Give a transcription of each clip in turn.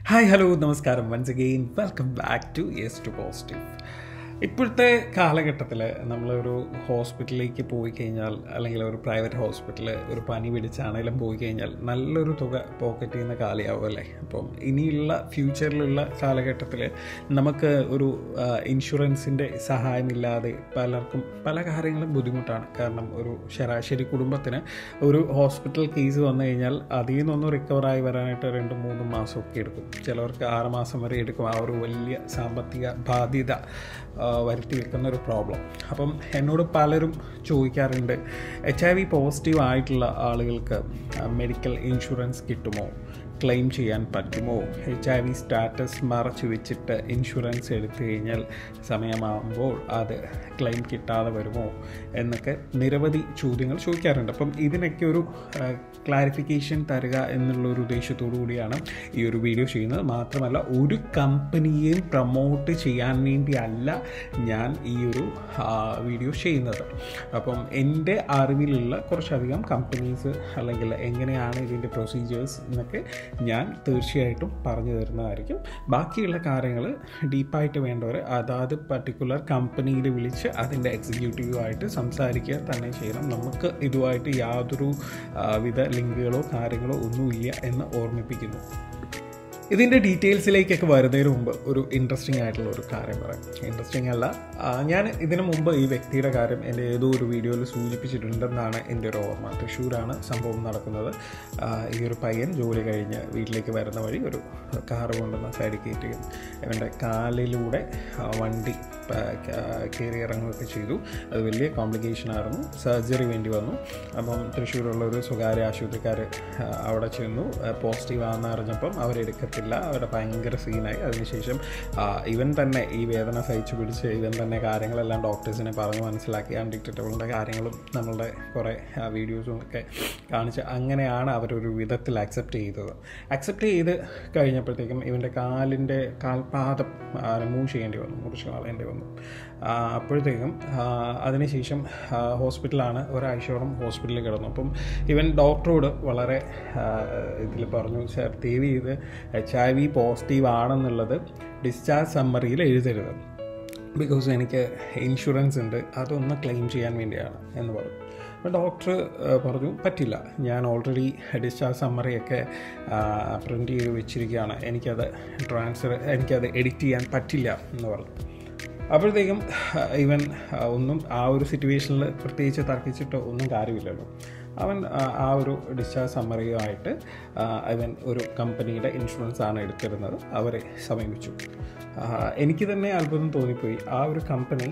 hi hello നമസ്കാരം once again welcome back to yes to positive ഇപ്പോഴത്തെ കാലഘട്ടത്തിൽ നമ്മളൊരു ഹോസ്പിറ്റലിലേക്ക് പോയി കഴിഞ്ഞാൽ അല്ലെങ്കിൽ ഒരു പ്രൈവറ്റ് ഹോസ്പിറ്റലിൽ ഒരു പനി പിടിച്ചാണെങ്കിലും പോയി കഴിഞ്ഞാൽ നല്ലൊരു തുക പോക്കറ്റിൽ നിന്ന് കാലിയാവും അല്ലേ അപ്പം ഇനിയുള്ള ഫ്യൂച്ചറിലുള്ള കാലഘട്ടത്തിൽ നമുക്ക് ഒരു ഇൻഷുറൻസിൻ്റെ സഹായമില്ലാതെ പലർക്കും പല കാര്യങ്ങളും ബുദ്ധിമുട്ടാണ് കാരണം ഒരു ശരാശരി കുടുംബത്തിന് ഒരു ഹോസ്പിറ്റൽ കേസ് വന്നു കഴിഞ്ഞാൽ അതിൽ നിന്നൊന്ന് റിക്കവറായി വരാനായിട്ട് രണ്ടും മൂന്നും മാസമൊക്കെ എടുക്കും ചിലവർക്ക് ആറ് മാസം വരെ എടുക്കും ആ ഒരു വലിയ സാമ്പത്തിക ബാധ്യത വരുത്തി വെക്കുന്ന ഒരു പ്രോബ്ലം അപ്പം എന്നോട് പലരും ചോദിക്കാറുണ്ട് എച്ച് ഐ വി പോസിറ്റീവ് ആയിട്ടുള്ള ആളുകൾക്ക് മെഡിക്കൽ ഇൻഷുറൻസ് കിട്ടുമോ ക്ലെയിം ചെയ്യാൻ പറ്റുമോ എച്ച് ഐ വി സ്റ്റാറ്റസ് മറച്ചു വെച്ചിട്ട് ഇൻഷുറൻസ് എടുത്തു കഴിഞ്ഞാൽ സമയമാകുമ്പോൾ അത് ക്ലെയിം കിട്ടാതെ വരുമോ എന്നൊക്കെ നിരവധി ചോദ്യങ്ങൾ ചോദിക്കാറുണ്ട് അപ്പം ഇതിനൊക്കെ ഒരു ക്ലാരിഫിക്കേഷൻ തരിക എന്നുള്ളൊരു ഉദ്ദേശത്തോടു കൂടിയാണ് ഈ ഒരു വീഡിയോ ചെയ്യുന്നത് മാത്രമല്ല ഒരു കമ്പനിയെയും പ്രൊമോട്ട് ചെയ്യാൻ വേണ്ടിയല്ല ഞാൻ ഈ ഒരു വീഡിയോ ചെയ്യുന്നത് അപ്പം എൻ്റെ അറിവിലുള്ള കുറച്ചധികം കമ്പനീസ് അല്ലെങ്കിൽ എങ്ങനെയാണ് ഇതിൻ്റെ പ്രൊസീജിയേഴ്സ് എന്നൊക്കെ ഞാൻ തീർച്ചയായിട്ടും പറഞ്ഞു തരുന്നതായിരിക്കും ബാക്കിയുള്ള കാര്യങ്ങൾ ഡീപ്പായിട്ട് വേണ്ടവർ അതാത് പർട്ടിക്കുലർ കമ്പനിയിൽ വിളിച്ച് അതിൻ്റെ എക്സിക്യൂട്ടീവുമായിട്ട് സംസാരിക്കുക തന്നെ ചെയ്യണം നമുക്ക് ഇതുമായിട്ട് യാതൊരു വിധ ലിങ്കുകളോ കാര്യങ്ങളോ ഒന്നുമില്ല എന്ന് ഓർമ്മിപ്പിക്കുന്നു ഇതിൻ്റെ ഡീറ്റെയിൽസിലേക്കൊക്കെ വരുന്നതിന് മുമ്പ് ഒരു ഇൻട്രസ്റ്റിംഗ് ആയിട്ടുള്ള ഒരു കാര്യം പറയാം ഇൻട്രസ്റ്റിംഗ് അല്ല ഞാൻ ഇതിനു മുമ്പ് ഈ വ്യക്തിയുടെ കാര്യം എൻ്റെ ഏതോ ഒരു വീഡിയോയിൽ സൂചിപ്പിച്ചിട്ടുണ്ടെന്നാണ് എൻ്റെ ഒരു ഓർമ്മ തൃശ്ശൂരാണ് സംഭവം നടക്കുന്നത് ഈ ഒരു പയ്യൻ ജോലി കഴിഞ്ഞ് വീട്ടിലേക്ക് വരുന്ന വഴി ഒരു കാറ് കൊണ്ടുവന്ന സൈഡിൽ കയറ്റുകയും അവൻ്റെ കാലിലൂടെ വണ്ടി കയറി ഇറങ്ങുകയൊക്കെ ചെയ്തു അത് വലിയ കോംപ്ലിക്കേഷൻ ആയിരുന്നു സർജറി വേണ്ടി വന്നു അപ്പം തൃശ്ശൂരുള്ള ഒരു സ്വകാര്യ ആശുപത്രിക്കാർ അവിടെ ചെന്നു പോസിറ്റീവ് ആണെന്ന് അറിഞ്ഞപ്പം അവരെടുക്കത്തില്ല അവരുടെ ഭയങ്കര സീനായി അതിനുശേഷം ഇവൻ തന്നെ ഈ വേദന സഹിച്ചു പിടിച്ച് ഇവൻ തന്നെ കാര്യങ്ങളെല്ലാം ഡോക്ടേഴ്സിനെ പറഞ്ഞ് മനസ്സിലാക്കി അൺഡിക്റ്റബിളിൻ്റെ കാര്യങ്ങളും നമ്മളുടെ കുറേ വീഡിയോസും ഒക്കെ കാണിച്ച് അങ്ങനെയാണ് അവരൊരു വിധത്തിൽ അക്സെപ്റ്റ് ചെയ്തത് അക്സെപ്റ്റ് ചെയ്ത് കഴിഞ്ഞപ്പോഴത്തേക്കും ഇവൻ്റെ കാലിൻ്റെ കാൽപാദം റിമൂവ് ചെയ്യേണ്ടി വന്നു മുറിച്ച് കളയേണ്ടി വന്നു അപ്പോഴത്തേക്കും അതിനുശേഷം ഹോസ്പിറ്റലാണ് ഒരാഴ്ചയോളം ഹോസ്പിറ്റലിൽ കിടന്നു അപ്പം ഇവൻ ഡോക്ടറോട് വളരെ ഇതിൽ പറഞ്ഞു സാർ ദയവ് ചെയ്ത് എച്ച് ഐ വി പോസിറ്റീവ് ആണെന്നുള്ളത് ഡിസ്ചാർജ് സമ്മറിയിൽ എഴുതരുത് ബിക്കോസ് എനിക്ക് ഇൻഷുറൻസ് ഉണ്ട് അതൊന്ന് ക്ലെയിം ചെയ്യാൻ വേണ്ടിയാണ് എന്ന് പറഞ്ഞു അപ്പോൾ ഡോക്ടർ പറഞ്ഞു പറ്റില്ല ഞാൻ ഓൾറെഡി ഡിസ്ചാർജ് സമ്മറിയൊക്കെ പ്രിൻ്റ് ചെയ്ത് വെച്ചിരിക്കുകയാണ് എനിക്കത് ട്രാൻസ്ഫർ എനിക്കത് എഡിറ്റ് ചെയ്യാൻ പറ്റില്ല എന്ന് പറഞ്ഞു അപ്പോഴത്തേക്കും ഇവൻ ഒന്നും ആ ഒരു സിറ്റുവേഷനിൽ പ്രത്യേകിച്ച് തർക്കിച്ചിട്ട് ഒന്നും കാര്യമില്ലല്ലോ അവൻ ആ ഒരു ഡിസ്ചാർജ് സമ്മറിയുമായിട്ട് അവൻ ഒരു കമ്പനിയുടെ ഇൻഷുറൻസ് ആണ് എടുത്തിരുന്നത് അവരെ സമീപിച്ചു എനിക്ക് തന്നെ അത്ഭുതം തോന്നിപ്പോയി ആ ഒരു കമ്പനി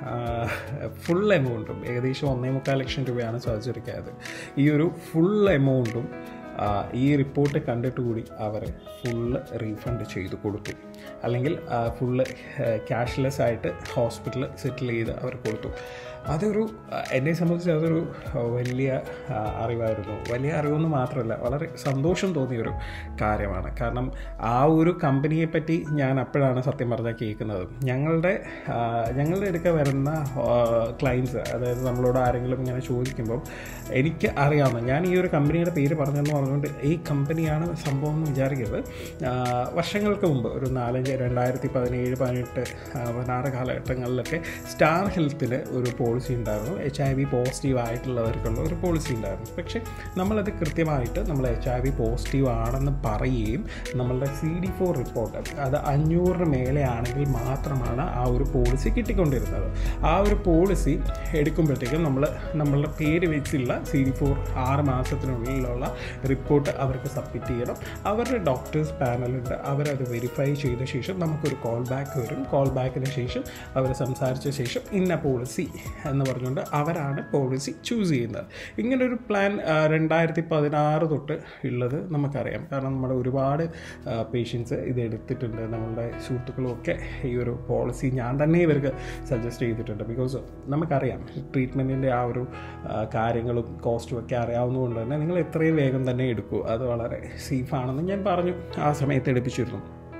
ഫുൾ എമൗണ്ടും ഏകദേശം ഒന്നേ മുക്കാൽ ലക്ഷം രൂപയാണ് സർജറിക്കായത് ഈ ഒരു ഫുൾ എമൗണ്ടും ഈ റിപ്പോർട്ട് കണ്ടിട്ട് കൂടി അവർ ഫുള്ള് റീഫണ്ട് ചെയ്ത് കൊടുത്തു അല്ലെങ്കിൽ ഫുള്ള് ക്യാഷ്ലെസ് ആയിട്ട് ഹോസ്പിറ്റൽ സെറ്റിൽ ചെയ്ത് അവർ കൊടുത്തു അതൊരു എന്നെ സംബന്ധിച്ച് അതൊരു വലിയ അറിവായിരുന്നു വലിയ അറിവെന്ന് മാത്രമല്ല വളരെ സന്തോഷം തോന്നിയൊരു കാര്യമാണ് കാരണം ആ ഒരു കമ്പനിയെ പറ്റി ഞാൻ അപ്പോഴാണ് സത്യം പറഞ്ഞാൽ കേൾക്കുന്നത് ഞങ്ങളുടെ ഞങ്ങളുടെ അടുക്ക വരുന്ന ക്ലയൻസ് അതായത് നമ്മളോട് ആരെങ്കിലും ഇങ്ങനെ ചോദിക്കുമ്പം എനിക്ക് അറിയാവുന്ന ഞാൻ ഈ ഒരു കമ്പനിയുടെ പേര് പറഞ്ഞെന്ന് പറഞ്ഞുകൊണ്ട് ഈ കമ്പനിയാണ് സംഭവം എന്ന് വിചാരിക്കരുത് വർഷങ്ങൾക്ക് മുമ്പ് ഒരു നാലഞ്ച് രണ്ടായിരത്തി പതിനേഴ് പതിനെട്ട് പതിനാറ് കാലഘട്ടങ്ങളിലൊക്കെ സ്റ്റാർ ഹെൽത്തിന് ഒരു പോളിസി ഉണ്ടായിരുന്നു എച്ച് ഐ വി പോസിറ്റീവ് ആയിട്ടുള്ളവർക്കുള്ള ഒരു പോളിസി ഉണ്ടായിരുന്നു പക്ഷേ നമ്മളത് കൃത്യമായിട്ട് നമ്മൾ എച്ച് ഐ വി പോസിറ്റീവ് ആണെന്ന് പറയുകയും നമ്മളുടെ സി ഡി ഫോർ റിപ്പോർട്ട് അത് അഞ്ഞൂറിന് മേലെ ആണെങ്കിൽ മാത്രമാണ് ആ ഒരു പോളിസി കിട്ടിക്കൊണ്ടിരുന്നത് ആ ഒരു പോളിസി എടുക്കുമ്പോഴത്തേക്കും നമ്മൾ നമ്മളുടെ പേര് വെച്ചുള്ള സി ഡി ഫോർ ആറ് മാസത്തിനുള്ളിലുള്ള റിപ്പോർട്ട് അവർക്ക് സബ്മിറ്റ് ചെയ്യണം അവരുടെ ഡോക്ടേഴ്സ് പാനലുണ്ട് അവരത് വെരിഫൈ ചെയ്ത ശേഷം നമുക്കൊരു കോൾ ബാക്ക് വരും കോൾ ബാക്കിന് ശേഷം അവർ സംസാരിച്ച ശേഷം ഇന്ന പോളിസി എന്ന് പറഞ്ഞുകൊണ്ട് അവരാണ് പോളിസി ചൂസ് ചെയ്യുന്നത് ഇങ്ങനൊരു പ്ലാൻ രണ്ടായിരത്തി പതിനാറ് തൊട്ട് ഉള്ളത് നമുക്കറിയാം കാരണം നമ്മുടെ ഒരുപാട് പേഷ്യൻസ് ഇത് എടുത്തിട്ടുണ്ട് നമ്മളുടെ സുഹൃത്തുക്കളും ഒക്കെ ഈ ഒരു പോളിസി ഞാൻ തന്നെ ഇവർക്ക് സജസ്റ്റ് ചെയ്തിട്ടുണ്ട് ബിക്കോസ് നമുക്കറിയാം ട്രീറ്റ്മെൻറ്റിൻ്റെ ആ ഒരു കാര്യങ്ങളും കോസ്റ്റും ഒക്കെ അറിയാവുന്നതുകൊണ്ട് തന്നെ നിങ്ങൾ എത്രയും വേഗം തന്നെ എടുക്കൂ അത് വളരെ സേഫാണെന്ന് ഞാൻ പറഞ്ഞു ആ സമയത്ത് എടുപ്പിച്ചിരുന്നു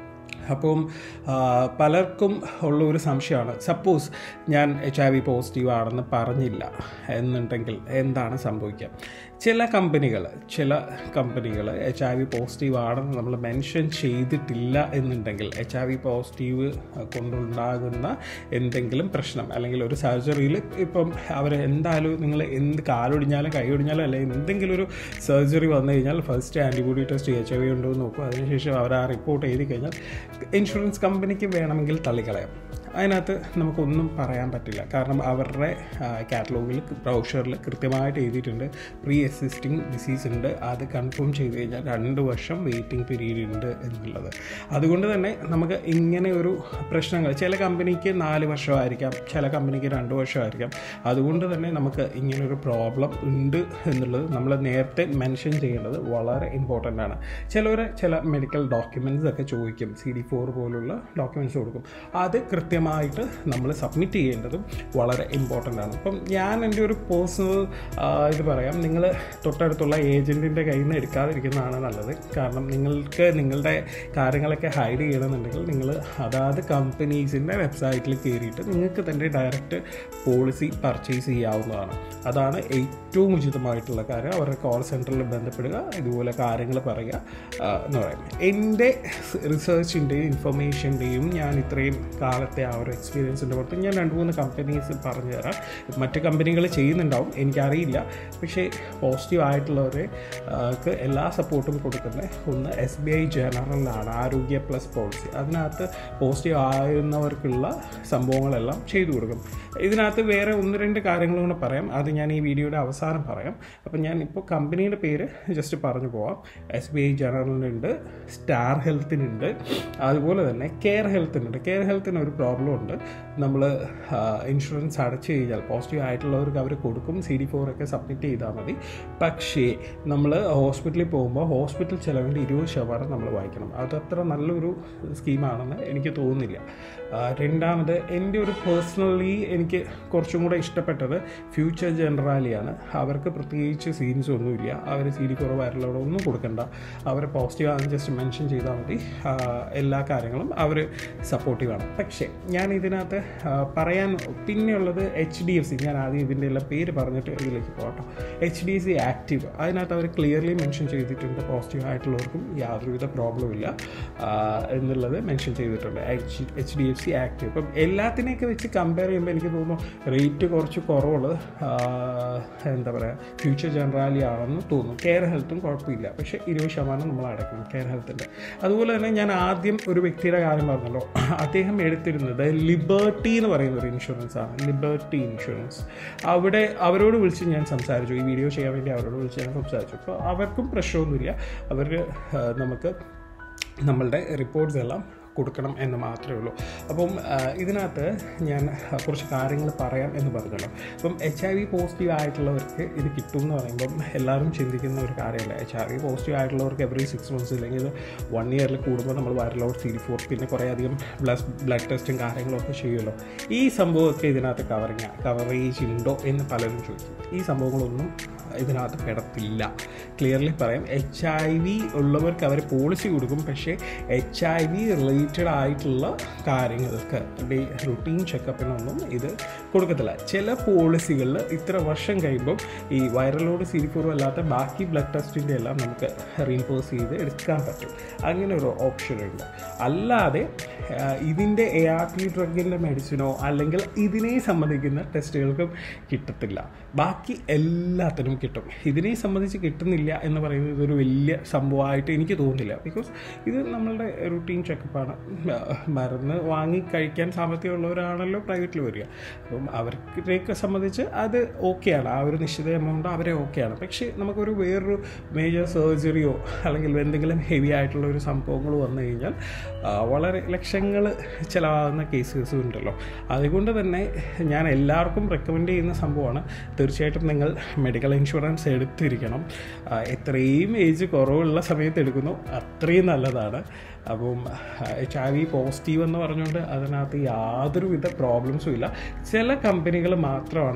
അപ്പം ആ, പലർക്കും ഉള്ള ഒരു സംശയമാണ് സപ്പോസ് ഞാൻ എച്ച് ഐ വി പോസിറ്റീവ് ആണെന്ന് പറഞ്ഞില്ല എന്നുണ്ടെങ്കിൽ എന്താണ് സംഭവിക്കുക ചില കമ്പനികൾ ചില കമ്പനികൾ എച്ച് ഐ വി പോസിറ്റീവ് ആണെന്ന് നമ്മൾ മെൻഷൻ ചെയ്തിട്ടില്ല എന്നുണ്ടെങ്കിൽ എച്ച് ഐ വി പോസിറ്റീവ് കൊണ്ടുണ്ടാകുന്ന എന്തെങ്കിലും പ്രശ്നം അല്ലെങ്കിൽ ഒരു സർജറിയിൽ ഇപ്പം അവർ എന്തായാലും നിങ്ങൾ എന്ത് കാലൊടിഞ്ഞാലും കൈ ഒടിഞ്ഞാലും അല്ലെങ്കിൽ എന്തെങ്കിലും ഒരു സർജറി വന്നു കഴിഞ്ഞാൽ first antibody test H I V ഉണ്ടോ എന്ന് നോക്കും അതിനുശേഷം അവർ ആ റിപ്പോർട്ട് എഴുതി കഴിഞ്ഞാൽ ഇൻഷുറൻസ് കമ്പനിക്ക് വേണമെങ്കിൽ തള്ളിക്കളയാം അതിനകത്ത് നമുക്കൊന്നും പറയാൻ പറ്റില്ല കാരണം അവരുടെ കാറ്റലോഗിൽ ബ്രൗഷറിൽ കൃത്യമായിട്ട് എഴുതിയിട്ടുണ്ട് പ്രീ എക്സിസ്റ്റിംഗ് ഡിസീസ് ഉണ്ട് അത് കൺഫേം ചെയ്ത് കഴിഞ്ഞാൽ രണ്ട് വർഷം വെയിറ്റിംഗ് പീരീഡ് ഉണ്ട് എന്നുള്ളത് അതുകൊണ്ട് തന്നെ നമുക്ക് ഇങ്ങനെ ഒരു പ്രശ്നങ്ങൾ ചില കമ്പനിക്ക് നാല് വർഷമായിരിക്കാം ചില കമ്പനിക്ക് രണ്ട് വർഷമായിരിക്കാം അതുകൊണ്ട് തന്നെ നമുക്ക് ഇങ്ങനൊരു പ്രോബ്ലം ഉണ്ട് എന്നുള്ളത് നമ്മൾ നേരത്തെ മെൻഷൻ ചെയ്യേണ്ടത് വളരെ ഇമ്പോർട്ടൻ്റ് ആണ് ചിലവർ ചില മെഡിക്കൽ ഡോക്യുമെൻറ്റ്സ് ഒക്കെ ചോദിക്കും സി ഡി ഫോർ പോലുള്ള ഡോക്യുമെൻറ്റ്സ് കൊടുക്കും അത് കൃത്യമായിട്ട് നമ്മൾ സബ്മിറ്റ് ചെയ്യേണ്ടതും വളരെ ഇമ്പോർട്ടൻ്റ് ആണ് അപ്പം ഞാൻ എൻ്റെ ഒരു പേഴ്സണൽ ഇത് പറയാം നിങ്ങൾ തൊട്ടടുത്തുള്ള ഏജൻറ്റിൻ്റെ കയ്യിൽ നിന്ന് എടുക്കാതിരിക്കുന്നതാണ് നല്ലത് കാരണം നിങ്ങൾക്ക് നിങ്ങളുടെ കാര്യങ്ങളൊക്കെ ഹൈഡ് ചെയ്യണമെന്നുണ്ടെങ്കിൽ നിങ്ങൾ അതാത് കമ്പനീസിൻ്റെ വെബ്സൈറ്റിൽ കയറിയിട്ട് നിങ്ങൾക്ക് തന്നെ ഡയറക്റ്റ് പോളിസി പർച്ചേസ് ചെയ്യാവുന്നതാണ് അതാണ് ഏറ്റവും ഉചിതമായിട്ടുള്ള കാര്യം അവരുടെ കോൾ സെൻറ്ററിൽ ബന്ധപ്പെടുക ഇതുപോലെ കാര്യങ്ങൾ പറയുക ആ, എന്ന് പറയും എൻ്റെ റിസർച്ചിൻ്റെയും ഇൻഫർമേഷൻ്റെയും ഞാൻ ഇത്രയും കാലത്തെ ആ ഒരു എക്സ്പീരിയൻസിൻ്റെ പുറത്ത് ഞാൻ രണ്ട് മൂന്ന് കമ്പനീസ് പറഞ്ഞു തരാം മറ്റ് കമ്പനികൾ ചെയ്യുന്നുണ്ടാവും എനിക്കറിയില്ല പക്ഷേ പോസിറ്റീവ് ആയിട്ടുള്ളവരെ ക്ക് എല്ലാ സപ്പോർട്ടും കൊടുക്കുന്ന ഒന്ന് എസ് ബി ഐ ജനറലാണ് ആരോഗ്യ പ്ലസ് പോളിസി അതിനകത്ത് പോസിറ്റീവ് ആകുന്നവർക്കുള്ള സംഭവങ്ങളെല്ലാം ചെയ്തു കൊടുക്കും ഇതിനകത്ത് വേറെ ഒന്ന് രണ്ട് കാര്യങ്ങളും കൂടെ പറയാം അത് ഞാൻ ഈ വീഡിയോയുടെ അവസാനം പറയാം അപ്പം ഞാൻ ഇപ്പോൾ കമ്പനിയുടെ പേര് ജസ്റ്റ് പറഞ്ഞു പോവാം എസ് ബി ഐ ജനറലിനുണ്ട് സ്റ്റാർ ഹെൽത്തിനുണ്ട് അതുപോലെ തന്നെ കെയർ ഹെൽത്തിനുണ്ട് കെയർ ഹെൽത്തിന് ഒരു പ്രോബ്ലം ഉണ്ട് നമ്മൾ ഇൻഷുറൻസ് അടച്ചു കഴിഞ്ഞാൽ പോസിറ്റീവ് ആയിട്ടുള്ളവർക്ക് അവർ കൊടുക്കും സി ഡി ഫോർ ഒക്കെ സബ്മിറ്റ് ചെയ്താൽ മതി പക്ഷേ നമ്മൾ ഹോസ്പിറ്റലിൽ പോകുമ്പോൾ ഹോസ്പിറ്റൽ ചിലവിൻ്റെ ഇരുപത് ശതമാനം നമ്മൾ വായിക്കണം അതത്ര നല്ലൊരു സ്കീമാണെന്ന് എനിക്ക് തോന്നുന്നില്ല ആ, രണ്ടാമത് എൻ്റെ ഒരു പേഴ്സണലി എനിക്ക് കുറച്ചും കൂടെ ഇഷ്ടപ്പെട്ടത് ഫ്യൂച്ചർ ജനറാലിയാണ് അവർക്ക് പ്രത്യേകിച്ച് സീൻസ് ഒന്നുമില്ല അവർ സി ഡി കുറവായിട്ടുള്ള ഒന്നും കൊടുക്കണ്ട അവർ പോസിറ്റീവ് ആണെന്ന് ജസ്റ്റ് മെൻഷൻ ചെയ്താൽ മതി ആ, എല്ലാ കാര്യങ്ങളും അവർ സപ്പോർട്ടീവാണ് പക്ഷേ ഞാൻ ഇതിനകത്ത് ആ, പറയാൻ പിന്നെയുള്ളത് എച്ച് ഡി എഫ് സി ഞാൻ ആദ്യം ഇതിൻ്റെ എല്ലാം പേര് പറഞ്ഞിട്ട് ഇതിലേക്ക് പോകട്ടോ H D F C active അതിനകത്ത് അവർ ക്ലിയർലി മെൻഷൻ ചെയ്തിട്ടുണ്ട് പോസിറ്റീവ് ആയിട്ടുള്ളവർക്കും യാതൊരുവിധ പ്രോബ്ലം ഇല്ല ആ, എന്നുള്ളത് മെൻഷൻ ചെയ്തിട്ടുണ്ട് H H D F C active ഇപ്പം എല്ലാത്തിനെയൊക്കെ വെച്ച് കമ്പയർ ചെയ്യുമ്പോൾ എനിക്ക് തോന്നുന്നു റേറ്റ് കുറച്ച് കുറവുള്ളത് ആ, എന്താ പറയുക ഫ്യൂച്ചർ ജനറാലി ആണെന്ന് തോന്നുന്നു കെയർ ഹെൽത്തും കുഴപ്പമില്ല പക്ഷേ ഇരുപത് ശതമാനം നമ്മൾ അടയ്ക്കണം കെയർ ഹെൽത്തിൻ്റെ അതുപോലെ തന്നെ ഞാൻ ആദ്യം ഒരു വ്യക്തിയുടെ കാര്യം പറഞ്ഞല്ലോ അദ്ദേഹം എടുത്തിരുന്നത് ലിബർട്ടി എന്ന് പറയുന്ന ഒരു ഇൻഷുറൻസ് ആണ് ലിബർട്ടി ഇൻഷുറൻസ് അവിടെ അവരോട് വിളിച്ച് ഞാൻ സംസാരിച്ചു ഈ വീഡിയോ ചെയ്യാൻ വേണ്ടി അവരോട് വിളിച്ച് ഞാൻ സംസാരിച്ചു അപ്പോൾ അവർക്കും പ്രശ്നമൊന്നുമില്ല അവർ നമുക്ക് നമ്മളുടെ റിപ്പോർട്ട്സ് എല്ലാം കൊടുക്കണം എന്ന് മാത്രമേ ഉള്ളൂ അപ്പം ആ, ഇതിനകത്ത് ഞാൻ കുറച്ച് കാര്യങ്ങൾ പറയാം എന്ന് പറഞ്ഞല്ലോ അപ്പം എച്ച് ഐ വി പോസിറ്റീവ് ആയിട്ടുള്ളവർക്ക് ഇത് കിട്ടും എന്ന് പറയുമ്പം എല്ലാവരും ചിന്തിക്കുന്ന ഒരു കാര്യമല്ല എച്ച് ഐ വി പോസിറ്റീവ് ആയിട്ടുള്ളവർക്ക് എവറി സിക്സ് മന്ത്സ് അല്ലെങ്കിൽ വൺ ഇയറിൽ കൂടുമ്പോൾ നമ്മൾ വൈറലോട് സി ഡി ഫോർ പിന്നെ കുറേ അധികം ബ്ലഡ് ബ്ലഡ് ടെസ്റ്റും കാര്യങ്ങളും ഒക്കെ ചെയ്യുമല്ലോ ഈ സംഭവമൊക്കെ ഇതിനകത്ത് കവറിങ് കവറേജ് ഉണ്ടോ എന്ന് പലരും ചോദിക്കും ഈ സംഭവങ്ങളൊന്നും ഇതിനകത്ത് കിടപ്പില്ല ക്ലിയർലി പറയാം എച്ച് ഐ വി ഉള്ളവർക്ക് അവർ പോളിസി കൊടുക്കും പക്ഷേ എച്ച് ഐ വി റിലേറ്റഡ് ആയിട്ടുള്ള കാര്യങ്ങൾക്ക് ഡേ റുട്ടീൻ ചെക്കപ്പിനൊന്നും ഇത് കൊടുക്കത്തില്ല ചില പോളിസികളിൽ ഇത്ര വർഷം കഴിയുമ്പം ഈ വൈറലോട് സി ഡി ഫോറും അല്ലാത്ത ബാക്കി ബ്ലഡ് ടെസ്റ്റിൻ്റെ എല്ലാം നമുക്ക് റീംപോസ് ചെയ്ത് എടുക്കാൻ പറ്റും അങ്ങനെ ഒരു ഓപ്ഷൻ ഉണ്ട് അല്ലാതെ ആ, ഇതിൻ്റെ എ ആർ ടി ഡ്രഗിൻ്റെ മെഡിസിനോ അല്ലെങ്കിൽ ഇതിനെ സംബന്ധിക്കുന്ന ടെസ്റ്റുകൾക്കും കിട്ടത്തില്ല ബാക്കി എല്ലാത്തിനും കിട്ടും ഇതിനെ സംബന്ധിച്ച് കിട്ടുന്നില്ല എന്ന് പറയുന്നത് ഇതൊരു വലിയ സംഭവമായിട്ട് എനിക്ക് തോന്നുന്നില്ല ബിക്കോസ് ഇത് നമ്മളുടെ റുട്ടീൻ ചെക്കപ്പാണ് മരുന്ന് വാങ്ങി കഴിക്കാൻ സാമ്പത്തികമുള്ളവരാണല്ലോ പ്രൈവറ്റിൽ വരിക അപ്പം അവർക്ക് സംബന്ധിച്ച് അത് ഓക്കെയാണ് ആ ഒരു നിശ്ചിത എമൗണ്ട് അവരെ ഓക്കെയാണ് പക്ഷേ നമുക്കൊരു വേറൊരു മേജർ സർജറിയോ അല്ലെങ്കിൽ എന്തെങ്കിലും ഹെവി ആയിട്ടുള്ള ഒരു സംഭവങ്ങൾ വന്നു കഴിഞ്ഞാൽ ആ, വളരെ ലക്ഷങ്ങൾ ചിലവാകുന്ന കേസസും ഉണ്ടല്ലോ അതുകൊണ്ട് തന്നെ ഞാൻ എല്ലാവർക്കും റെക്കമെൻഡ് ചെയ്യുന്ന സംഭവമാണ് തീർച്ചയായിട്ടും നിങ്ങൾ മെഡിക്കൽ ഇൻഷുറൻസ് എടുത്തിരിക്കണം ആ, എത്രയും ഏജ് കുറവുള്ള സമയത്ത് എടുക്കുന്നു അത്രയും നല്ലതാണ് അപ്പം എച്ച് ഐ വി പോസിറ്റീവ് എന്ന് പറഞ്ഞുകൊണ്ട് അതിനകത്ത് യാതൊരുവിധ പ്രോബ്ലംസും ഇല്ല ചില കമ്പനികൾ മാത്രമാണ്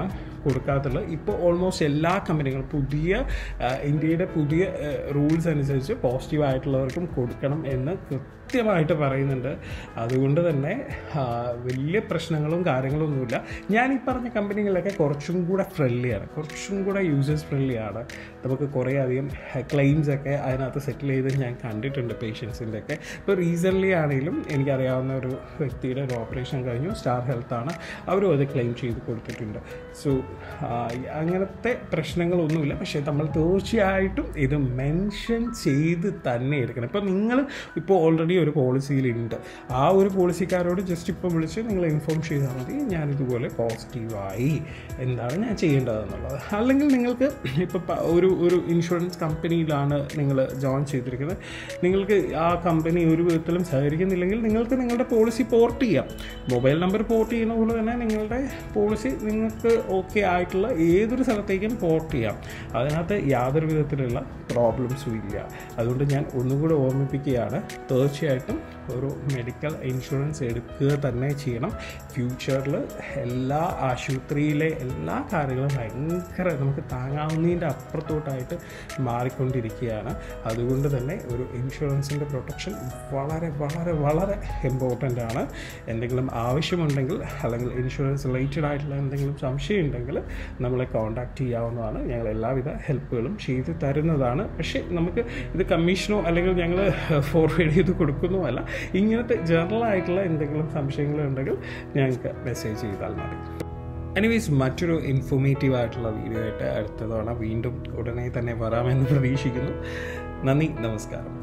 കൊടുക്കാത്തുള്ളത് ഇപ്പോൾ ഓൾമോസ്റ്റ് എല്ലാ കമ്പനികളും പുതിയ ആ, ഇന്ത്യയുടെ പുതിയ റൂൾസ് അനുസരിച്ച് പോസിറ്റീവ് ആയിട്ടുള്ളവർക്കും കൊടുക്കണം എന്ന് കൃത്യമായിട്ട് പറയുന്നുണ്ട് അതുകൊണ്ട് തന്നെ ആ, വലിയ പ്രശ്നങ്ങളും കാര്യങ്ങളൊന്നുമില്ല ഞാൻ ഈ പറഞ്ഞ കമ്പനികളിലൊക്കെ കുറച്ചും കൂടെ ഫ്രണ്ട്ലിയാണ് കുറച്ചും കൂടെ യൂസേഴ്സ് ഫ്രണ്ട്ലിയാണ് നമുക്ക് കുറേ അധികം ക്ലെയിംസ് ഒക്കെ അതിനകത്ത് സെറ്റിൽ ചെയ്ത് ഞാൻ കണ്ടിട്ടുണ്ട് പേഷ്യൻസിൻ്റെ ഒക്കെ ഇപ്പോൾ റീസെൻ്റ്ലി ആണെങ്കിലും എനിക്കറിയാവുന്ന ഒരു വ്യക്തിയുടെ ഒരു ഓപ്പറേഷൻ കഴിഞ്ഞു സ്റ്റാർ ഹെൽത്ത് ആണ് അവരും അത് ക്ലെയിം ചെയ്ത് കൊടുത്തിട്ടുണ്ട് സോ അങ്ങനത്തെ പ്രശ്നങ്ങളൊന്നുമില്ല പക്ഷേ നമ്മൾ തീർച്ചയായിട്ടും ഇത് മെൻഷൻ ചെയ്ത് തന്നെ എടുക്കണം ഇപ്പോൾ നിങ്ങൾ ഇപ്പോൾ ഓൾറെഡി ഒരു പോളിസിയിലുണ്ട് ആ ഒരു പോളിസിക്കാരോട് ജസ്റ്റ് ഇപ്പോൾ വിളിച്ച് നിങ്ങൾ ഇൻഫോം ചെയ്താൽ മതി ഞാനിതുപോലെ പോസിറ്റീവായി എന്താണ് ഞാൻ ചെയ്യേണ്ടതെന്നുള്ളത് അല്ലെങ്കിൽ നിങ്ങൾക്ക് ഇപ്പോൾ ഒരു ഒരു ഇൻഷുറൻസ് കമ്പനിയിലാണ് നിങ്ങൾ ജോയിൻ ചെയ്തിരിക്കുന്നത് നിങ്ങൾക്ക് ആ കമ്പനി ഒരു വിധത്തിലും സഹകരിക്കുന്നില്ലെങ്കിൽ നിങ്ങൾക്ക് നിങ്ങളുടെ പോളിസി പോർട്ട് ചെയ്യാം മൊബൈൽ നമ്പർ പോർട്ട് ചെയ്യുന്ന പോലെ തന്നെ നിങ്ങളുടെ പോളിസി നിങ്ങൾക്ക് ഓക്കെ ആയിട്ടുള്ള ഏതൊരു സ്ഥലത്തേക്കും പോർട്ട് ചെയ്യാം അതിനകത്ത് യാതൊരു വിധത്തിലുള്ള പ്രോബ്ലംസും ഇല്ല അതുകൊണ്ട് ഞാൻ ഒന്നുകൂടെ ഓർമ്മിപ്പിക്കുകയാണ് തീർച്ചയായിട്ടും ഒരു മെഡിക്കൽ ഇൻഷുറൻസ് എടുക്കുക തന്നെ ചെയ്യണം ഫ്യൂച്ചറിൽ എല്ലാ ആശുപത്രിയിലെ എല്ലാ കാര്യങ്ങളും ഭയങ്കര നമുക്ക് താങ്ങാവുന്നതിൻ്റെ അപ്പുറത്തോട്ടായിട്ട് മാറിക്കൊണ്ടിരിക്കുകയാണ് അതുകൊണ്ട് തന്നെ ഒരു ഇൻഷുറൻസിൻ്റെ പ്രൊട്ടക്ഷൻ വളരെ വളരെ വളരെ ഇമ്പോർട്ടൻ്റ് ആണ് എന്തെങ്കിലും ആവശ്യമുണ്ടെങ്കിൽ അല്ലെങ്കിൽ ഇൻഷുറൻസ് റിലേറ്റഡ് ആയിട്ടുള്ള എന്തെങ്കിലും സംശയം ഉണ്ടെങ്കിൽ നമ്മളെ കോൺടാക്റ്റ് ചെയ്യാവുന്നതാണ് ഞങ്ങൾ എല്ലാവിധ ഹെൽപ്പുകളും ചെയ്തു തരുന്നതാണ് പക്ഷേ നമുക്ക് ഇത് കമ്മീഷനോ അല്ലെങ്കിൽ ഞങ്ങൾ ഫോർവേഡ് ചെയ്ത് കൊടുക്കുന്നോ അല്ല ഇങ്ങനത്തെ ജനറൽ ആയിട്ടുള്ള എന്തെങ്കിലും സംശയങ്ങളുണ്ടെങ്കിൽ ഞങ്ങൾക്ക് മെസ്സേജ് ചെയ്താൽ മതി എനിവേസ് മറ്റൊരു ഇൻഫോർമേറ്റീവ് ആയിട്ടുള്ള വീഡിയോ ആയിട്ട് അടുത്ത തവണ വീണ്ടും ഉടനെ തന്നെ വരാമെന്ന് പ്രതീക്ഷിക്കുന്നു നന്ദി നമസ്കാരം